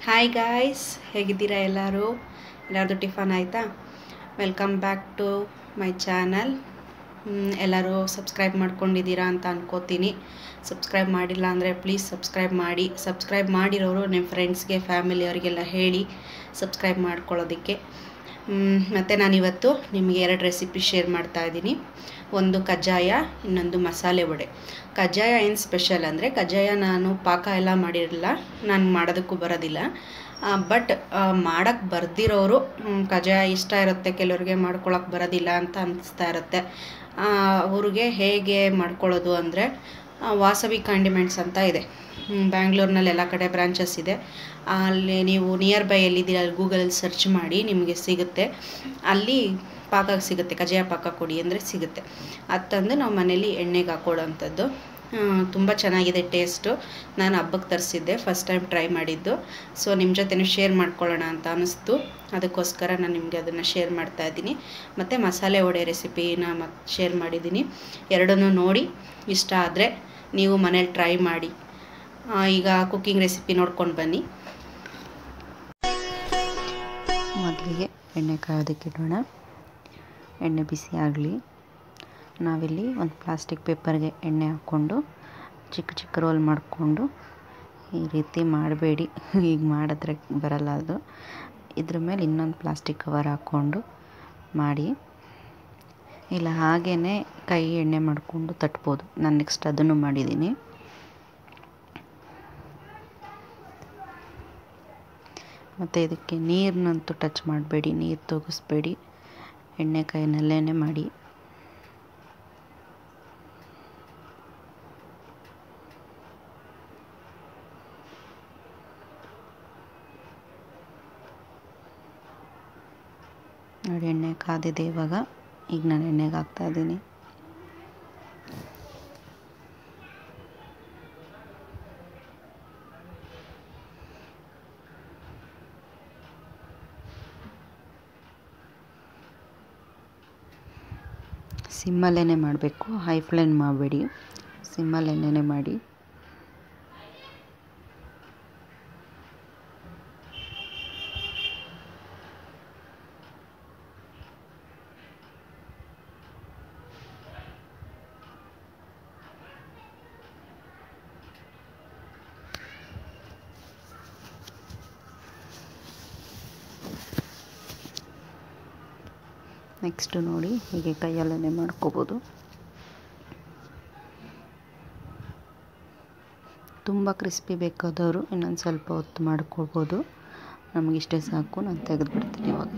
hi guys ಹೇಗಿದ್ದೀರಾ ಎಲ್ಲರೂ ಎಲ್ಲರದು ಟಿಫನ್ ಆಯಿತಾ welcome back to my channel ಎಲ್ಲರೂ ಸಬ್ಸ್ಕ್ರೈಬ್ ಮಾಡ್ಕೊಂಡಿದ್ದೀರಾ ಅಂತ ಅನ್ಕೋತೀನಿ ಸಬ್ಸ್ಕ್ರೈಬ್ ಮಾಡಿಲ್ಲ ಅಂದರೆ ಪ್ಲೀಸ್ ಸಬ್ಸ್ಕ್ರೈಬ್ ಮಾಡಿ ಸಬ್ಸ್ಕ್ರೈಬ್ ಮಾಡಿರೋರು ನಿಮ್ಮ ಫ್ರೆಂಡ್ಸ್ಗೆ ಫ್ಯಾಮಿಲಿಯವರಿಗೆಲ್ಲ ಹೇಳಿ ಸಬ್ಸ್ಕ್ರೈಬ್ ಮಾಡ್ಕೊಳ್ಳೋದಕ್ಕೆ ಮತ್ತು ನಾನಿವತ್ತು ನಿಮಗೆ ಎರಡು ರೆಸಿಪಿ ಶೇರ್ ಮಾಡ್ತಾ ಇದ್ದೀನಿ ಒಂದು ಕಜ್ಜಾಯ ಇನ್ನೊಂದು ಮಸಾಲೆ ವಡೆ ಕಜ್ಜಾಯ ಏನು ಸ್ಪೆಷಲ್ ಅಂದರೆ ಕಜ್ಜಾಯ ನಾನು ಪಾಕ ಎಲ್ಲ ಮಾಡಿರಲಿಲ್ಲ ನಾನು ಮಾಡೋದಕ್ಕೂ ಬರೋದಿಲ್ಲ ಬಟ್ ಮಾಡೋಕ್ಕೆ ಬರ್ದಿರೋರು ಕಜ್ಜಾಯ ಇಷ್ಟ ಇರುತ್ತೆ ಕೆಲವ್ರಿಗೆ ಮಾಡ್ಕೊಳಕ್ಕೆ ಬರೋದಿಲ್ಲ ಅಂತ ಅನಿಸ್ತಾ ಇರುತ್ತೆ ಅವ್ರಿಗೆ ಹೇಗೆ ಮಾಡ್ಕೊಳ್ಳೋದು ಅಂದರೆ ವಾಸವಿ ಕಾಂಡಿಮೆಂಟ್ಸ್ ಅಂತ ಇದೆ ಬ್ಯಾಂಗ್ಳೂರ್ನಲ್ಲಿ ಎಲ್ಲ ಕಡೆ ಬ್ರಾಂಚಸ್ ಇದೆ ಅಲ್ಲಿ ನೀವು ನಿಯರ್ ಬೈ ಎಲ್ಲಿದ್ದೀರ ಅಲ್ಲಿ ಗೂಗಲಲ್ಲಿ ಸರ್ಚ್ ಮಾಡಿ ನಿಮಗೆ ಸಿಗುತ್ತೆ ಅಲ್ಲಿ ಪಾಕ ಸಿಗುತ್ತೆ ಕಜ್ಜಾಯ ಪಾಕ ಕೊಡಿ ಅಂದರೆ ಸಿಗುತ್ತೆ ಅದು ತಂದು ನಾವು ಮನೇಲಿ ಎಣ್ಣೆಗೆ ಹಾಕೊಳ್ಳೋವಂಥದ್ದು ತುಂಬ ಚೆನ್ನಾಗಿದೆ ಟೇಸ್ಟು ನಾನು ಹಬ್ಬಕ್ಕೆ ತರಿಸಿದ್ದೆ ಫಸ್ಟ್ ಟೈಮ್ ಟ್ರೈ ಮಾಡಿದ್ದು ಸೊ ನಿಮ್ಮ ಜೊತೆ ಶೇರ್ ಮಾಡ್ಕೊಳ್ಳೋಣ ಅಂತ ಅನ್ನಿಸ್ತು ಅದಕ್ಕೋಸ್ಕರ ನಾನು ನಿಮಗೆ ಅದನ್ನು ಶೇರ್ ಮಾಡ್ತಾ ಇದ್ದೀನಿ ಮತ್ತು ಮಸಾಲೆ ವಡೆ ರೆಸಿಪಿನ ಮತ್ತೆ ಶೇರ್ ಮಾಡಿದ್ದೀನಿ ಎರಡನ್ನೂ ನೋಡಿ ಇಷ್ಟ ಆದರೆ ನೀವು ಮನೇಲಿ ಟ್ರೈ ಮಾಡಿ ಈಗ ಕುಕ್ಕಿಂಗ್ ರೆಸಿಪಿ ನೋಡ್ಕೊಂಡು ಬನ್ನಿ ಮೊದಲಿಗೆ ಎಣ್ಣೆ ಕಾಯೋದಕ್ಕೆ ಇಡೋಣ ಎಣ್ಣೆ ಬಿಸಿ ಆಗಲಿ ನಾವಿಲ್ಲಿ ಒಂದು ಪ್ಲಾಸ್ಟಿಕ್ ಪೇಪರ್ಗೆ ಎಣ್ಣೆ ಹಾಕ್ಕೊಂಡು ಚಿಕ್ಕ ಚಿಕ್ಕ ರೋಲ್ ಮಾಡಿಕೊಂಡು ಈ ರೀತಿ ಮಾಡಬೇಡಿ ಈಗ ಮಾಡಿದ್ರೆ ಬರಲ್ಲ ಅದು ಇದ್ರ ಮೇಲೆ ಇನ್ನೊಂದು ಪ್ಲಾಸ್ಟಿಕ್ ಕವರ್ ಹಾಕ್ಕೊಂಡು ಮಾಡಿ ಇಲ್ಲ ಹಾಗೇ ಕೈ ಎಣ್ಣೆ ಮಾಡಿಕೊಂಡು ತಟ್ಬೋದು ನಾನು ನೆಕ್ಸ್ಟ್ ಅದನ್ನು ಮಾಡಿದ್ದೀನಿ ಮತ್ತು ಇದಕ್ಕೆ ನೀರನ್ನಂತೂ ಟಚ್ ಮಾಡಬೇಡಿ ನೀರು ತೊಗಿಸ್ಬೇಡಿ ಎಣ್ಣೆ ಕೈನಲ್ಲೇ ಮಾಡಿ ನೋಡಿ ಎಣ್ಣೆ ಕಾದಿದೆ ಇವಾಗ ಈಗ ನಾನು ಎಣ್ಣೆಗೆ ಹಾಕ್ತಾ ಇದ್ದೀನಿ ಸಿಮ್ಮಲ್ಲೇ ಮಾಡಬೇಕು ಹೈ ಫ್ಲೇಮ್ ಮಾಡಬೇಡಿ ಸಿಮ್ಮಲ್ಲೇ ಮಾಡಿ ನೆಕ್ಸ್ಟು ನೋಡಿ ಹೀಗೆ ಕೈಯಲ್ಲೇ ಮಾಡ್ಕೋಬೋದು ತುಂಬ ಕ್ರಿಸ್ಪಿ ಬೇಕಾದವರು ಇನ್ನೊಂದು ಸ್ವಲ್ಪ ಹೊತ್ತು ಮಾಡ್ಕೊಳ್ಬೋದು ನಮಗಿಷ್ಟೇ ಸಾಕು ನಾನು ತೆಗೆದುಬಿಡ್ತೀನಿ ಇವಾಗ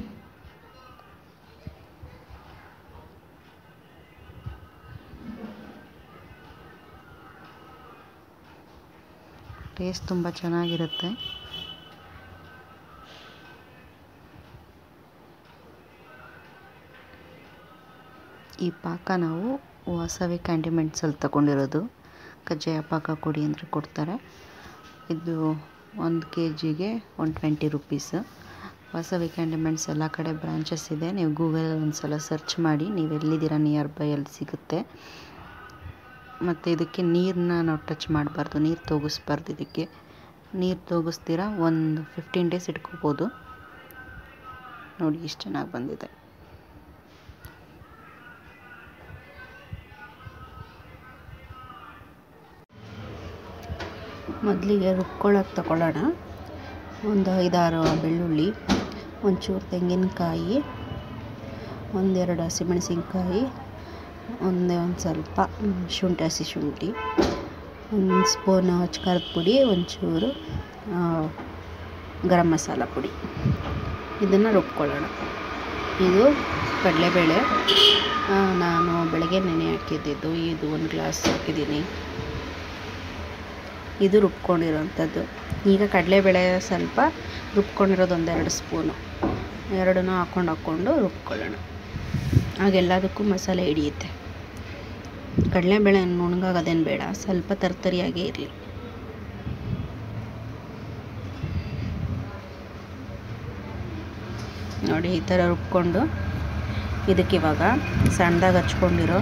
ಟೇಸ್ಟ್ ತುಂಬ ಚೆನ್ನಾಗಿರುತ್ತೆ ಈ ಪಾಕ ನಾವು ವಾಸವಿ ಕ್ಯಾಂಡಿಮೆಂಟ್ಸಲ್ಲಿ ತಗೊಂಡಿರೋದು ಕಜ್ಜಾಯ ಪಾಕ ಕೊಡಿ ಅಂದರೆ ಕೊಡ್ತಾರೆ ಇದು ಒಂದು ಕೆ ಜಿಗೆ one twenty rupees Vasavi condiments ಎಲ್ಲ ಕಡೆ ಬ್ರಾಂಚಸ್ ಇದೆ ನೀವು ಗೂಗಲಲ್ಲಿ ಒಂದು ಸಲ ಸರ್ಚ್ ಮಾಡಿ ನೀವು ಎಲ್ಲಿದ್ದೀರ ನಿಯರ್ ಬೈ ಅಲ್ಲಿ ಸಿಗುತ್ತೆ ಮತ್ತು ಇದಕ್ಕೆ ನೀರನ್ನ ನಾವು ಟಚ್ ಮಾಡಬಾರ್ದು ನೀರು ತೋಗಿಸ್ಬಾರ್ದು ಇದಕ್ಕೆ ನೀರು ತೋಗಿಸ್ತೀರ ಒಂದು ಫಿಫ್ಟೀನ್ ಡೇಸ್ ಇಟ್ಕೋಬೋದು ನೋಡಿ ಇಷ್ಟು ಚೆನ್ನಾಗಿ ಬಂದಿದೆ ಮೊದಲಿಗೆ ರುಬ್ಕೊಳ್ಳೋಕೆ ತಗೊಳ್ಳೋಣ ಒಂದು ಐದಾರು ಬೆಳ್ಳುಳ್ಳಿ ಒಂಚೂರು ತೆಂಗಿನಕಾಯಿ ಒಂದೆರಡು ಹಸಿಮೆಣಸಿನ್ಕಾಯಿ ಒಂದೇ ಒಂದು ಸ್ವಲ್ಪ ಶುಂಠಿ ಹಸಿ ಶುಂಠಿ ಒಂದು ಸ್ಪೂನು ಖಾರದ ಪುಡಿ ಒಂಚೂರು ಗರಂ ಮಸಾಲ ಪುಡಿ ಇದನ್ನು ರುಬ್ಕೊಳ್ಳೋಣ ಇದು ಕಡಲೆಬೇಳೆ ನಾನು ಬೆಳಗ್ಗೆ ನೆನೆ ಹಾಕಿದ್ದಿದ್ದು ಇದು ಒಂದು ಗ್ಲಾಸ್ ಹಾಕಿದ್ದೀನಿ ಇದು ರುಬ್ಕೊಂಡಿರೋವಂಥದ್ದು ಈಗ ಕಡಲೆಬೇಳೆ ಸ್ವಲ್ಪ ರುಬ್ಕೊಂಡಿರೋದು ಒಂದೆರಡು ಸ್ಪೂನು ಎರಡನ್ನೂ ಹಾಕ್ಕೊಂಡು ಹಾಕ್ಕೊಂಡು ರುಬ್ಕೊಳ್ಳೋಣ ಆಗೆಲ್ಲದಕ್ಕೂ ಮಸಾಲೆ ಹಿಡಿಯುತ್ತೆ ಕಡಲೆಬೇಳೆ ನುಣ್ಣಗಾಗೋದೇನು ಬೇಡ ಸ್ವಲ್ಪ ತರ್ತರಿಯಾಗೇ ಇರಲಿ ನೋಡಿ ಈ ಥರ ರುಬ್ಕೊಂಡು ಇದಕ್ಕಿವಾಗ ಸಣ್ಣದಾಗಿ ಹಚ್ಕೊಂಡಿರೋ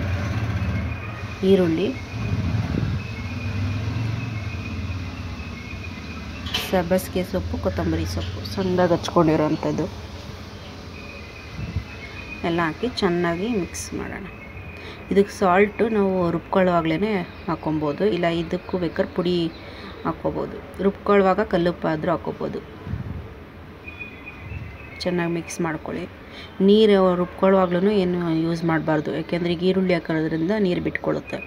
ಈರುಳ್ಳಿ ಸಬ್ಬಸಿಗೆ ಸೊಪ್ಪು ಕೊತ್ತಂಬರಿ ಸೊಪ್ಪು ಸಣ್ಣದಾಗಿ ಹಚ್ಕೊಂಡಿರೋವಂಥದ್ದು ಎಲ್ಲ ಹಾಕಿ ಚೆನ್ನಾಗಿ ಮಿಕ್ಸ್ ಮಾಡೋಣ ಇದಕ್ಕೆ ಸಾಲ್ಟು ನಾವು ರುಬ್ಕೊಳ್ಳೋವಾಗಲೇ ಹಾಕೊಬೋದು ಇಲ್ಲ ಇದಕ್ಕೂ ಬೇಕಾದ್ರೆ ಪುಡಿ ಹಾಕ್ಕೋಬೋದು ರುಬ್ಕೊಳ್ಳುವಾಗ ಕಲ್ಲುಪ್ಪಾದರೂ ಹಾಕ್ಕೋಬೋದು ಚೆನ್ನಾಗಿ ಮಿಕ್ಸ್ ಮಾಡ್ಕೊಳ್ಳಿ ನೀರು ರುಬ್ಕೊಳ್ಳುವಾಗ್ಲೂ ಏನು ಯೂಸ್ ಮಾಡಬಾರ್ದು ಯಾಕೆಂದರೆ ಈಗ ಈರುಳ್ಳಿ ಹಾಕೋದ್ರಿಂದ ನೀರು ಬಿಟ್ಕೊಳ್ಳುತ್ತೆ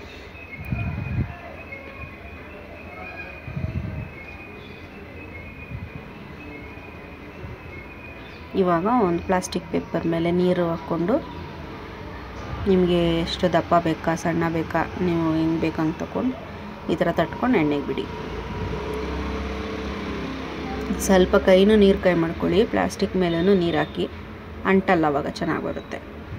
ಇವಾಗ ಒಂದು ಪ್ಲಾಸ್ಟಿಕ್ ಪೇಪರ್ ಮೇಲೆ ನೀರು ಹಾಕ್ಕೊಂಡು ನಿಮಗೆ ಎಷ್ಟು ದಪ್ಪ ಬೇಕಾ ಸಣ್ಣ ಬೇಕಾ ನೀವು ಹೆಂಗೆ ಬೇಕಂಗೆ ತಗೊಂಡು ಈ ಥರ ತಟ್ಕೊಂಡು ಎಣ್ಣೆಗೆ ಬಿಡಿ ಸ್ವಲ್ಪ ಕೈನೂ ನೀರು ಕೈ ಮಾಡ್ಕೊಳ್ಳಿ ಪ್ಲಾಸ್ಟಿಕ್ ಮೇಲೂ ನೀರು ಹಾಕಿ ಅಂಟಲ್ಲ ಅವಾಗ ಚೆನ್ನಾಗಿ ಬರುತ್ತೆ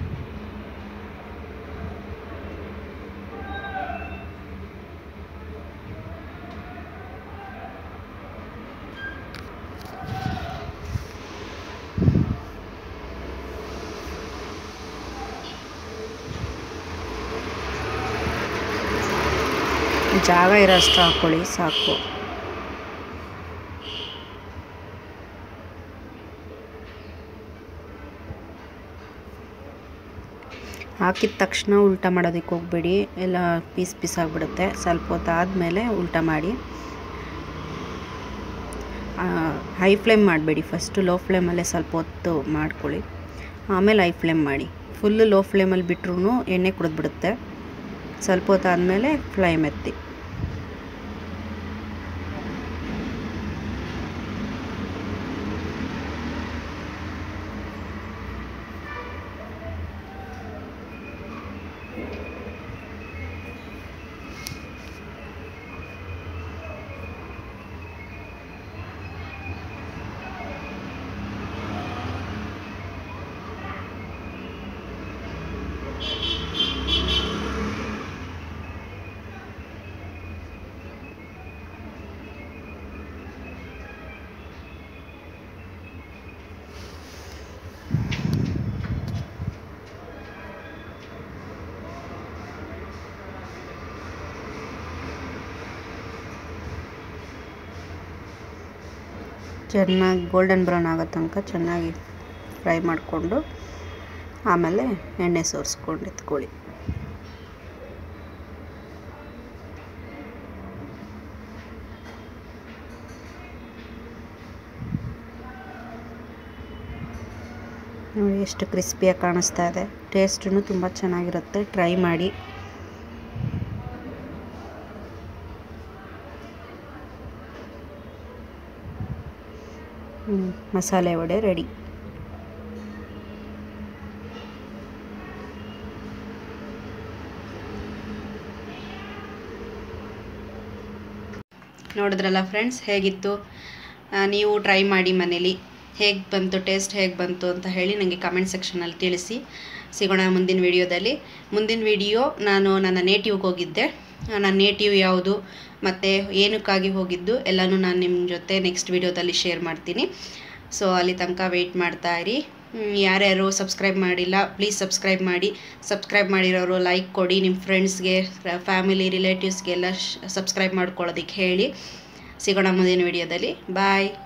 ಜಾಗ ಇರೋಷ್ಟು ಹಾಕ್ಕೊಳ್ಳಿ ಸಾಕು ಹಾಕಿದ ತಕ್ಷಣ ಉಲ್ಟಾ ಮಾಡೋದಕ್ಕೆ ಹೋಗ್ಬೇಡಿ ಎಲ್ಲ ಪೀಸ್ ಪೀಸ್ ಆಗಿಬಿಡುತ್ತೆ ಸ್ವಲ್ಪ ಹೊತ್ತು ಆದಮೇಲೆ ಉಲ್ಟಾ ಮಾಡಿ ಹೈ ಫ್ಲೇಮ್ ಮಾಡಬೇಡಿ ಫಸ್ಟು ಲೋ ಫ್ಲೇಮಲ್ಲೇ ಸ್ವಲ್ಪ ಹೊತ್ತು ಮಾಡ್ಕೊಳ್ಳಿ ಆಮೇಲೆ ಹೈ ಫ್ಲೇಮ್ ಮಾಡಿ ಫುಲ್ಲು ಲೋ ಫ್ಲೇಮಲ್ಲಿ ಬಿಟ್ರೂ ಎಣ್ಣೆ ಕುಡಿದ್ಬಿಡುತ್ತೆ ಸ್ವಲ್ಪ ಹೊತ್ತು ಆದಮೇಲೆ ಫ್ಲೇಮ್ ಎತ್ತಿ ಚೆನ್ನಾಗಿ ಗೋಲ್ಡನ್ ಬ್ರೌನ್ ಆಗೋ ತನಕ ಚೆನ್ನಾಗಿ ಫ್ರೈ ಮಾಡಿಕೊಂಡು ಆಮೇಲೆ ಎಣ್ಣೆ ಸೋರಿಸ್ಕೊಂಡು ಎತ್ಕೊಳ್ಳಿ ನೋಡಿ ಎಷ್ಟು ಕ್ರಿಸ್ಪಿಯಾಗಿ ಕಾಣಿಸ್ತಾ ಇದೆ ಟೇಸ್ಟೂ ತುಂಬ ಚೆನ್ನಾಗಿರುತ್ತೆ ಟ್ರೈ ಮಾಡಿ ಹ್ಮ್, ಮಸಾಲೆ ವಡೆ ರೆಡಿ ನೋಡಿದ್ರಲ್ಲ ಫ್ರೆಂಡ್ಸ್ ಹೇಗಿತ್ತು ಆ, ನೀವು ಟ್ರೈ ಮಾಡಿ ಮನೇಲಿ ಹೇಗೆ ಬಂತು ಟೇಸ್ಟ್ ಹೇಗೆ ಬಂತು ಅಂತ ಹೇಳಿ ನನಗೆ ಕಮೆಂಟ್ ಸೆಕ್ಷನಲ್ಲಿ ತಿಳಿಸಿ ಸಿಗೋಣ ಮುಂದಿನ ವಿಡಿಯೋದಲ್ಲಿ ಮುಂದಿನ ವಿಡಿಯೋ ನಾನು ನನ್ನ ನೇಟಿವ್ಗೆ ಹೋಗಿದ್ದೆ ಆ, ನನ್ನ ನೇಟಿವ್ ಯಾವುದು ಮತ್ತು ಏನಕ್ಕಾಗಿ ಹೋಗಿದ್ದು ಎಲ್ಲನೂ ನಾನು ನಿಮ್ಮ ಜೊತೆ ನೆಕ್ಸ್ಟ್ ವಿಡಿಯೋದಲ್ಲಿ ಶೇರ್ ಮಾಡ್ತೀನಿ ಸೊ ಅಲ್ಲಿ ತನಕ ವೆಯ್ಟ್ ಮಾಡ್ತಾ ಇರಿ ಹ್ಮ್, ಯಾರ್ಯಾರು ಸಬ್ಸ್ಕ್ರೈಬ್ ಮಾಡಿಲ್ಲ ಪ್ಲೀಸ್ ಸಬ್ಸ್ಕ್ರೈಬ್ ಮಾಡಿ ಸಬ್ಸ್ಕ್ರೈಬ್ ಮಾಡಿರೋರು ಲೈಕ್ ಕೊಡಿ ನಿಮ್ಮ ಫ್ರೆಂಡ್ಸ್ಗೆ ಫ್ಯಾಮಿಲಿ ರಿಲೇಟಿವ್ಸ್ಗೆಲ್ಲ ಸಬ್ಸ್ಕ್ರೈಬ್ ಮಾಡ್ಕೊಳ್ಳೋದಕ್ಕೆ ಹೇಳಿ ಸಿಗೋಣ ಮುಂದಿನ ವಿಡಿಯೋದಲ್ಲಿ ಬಾಯ್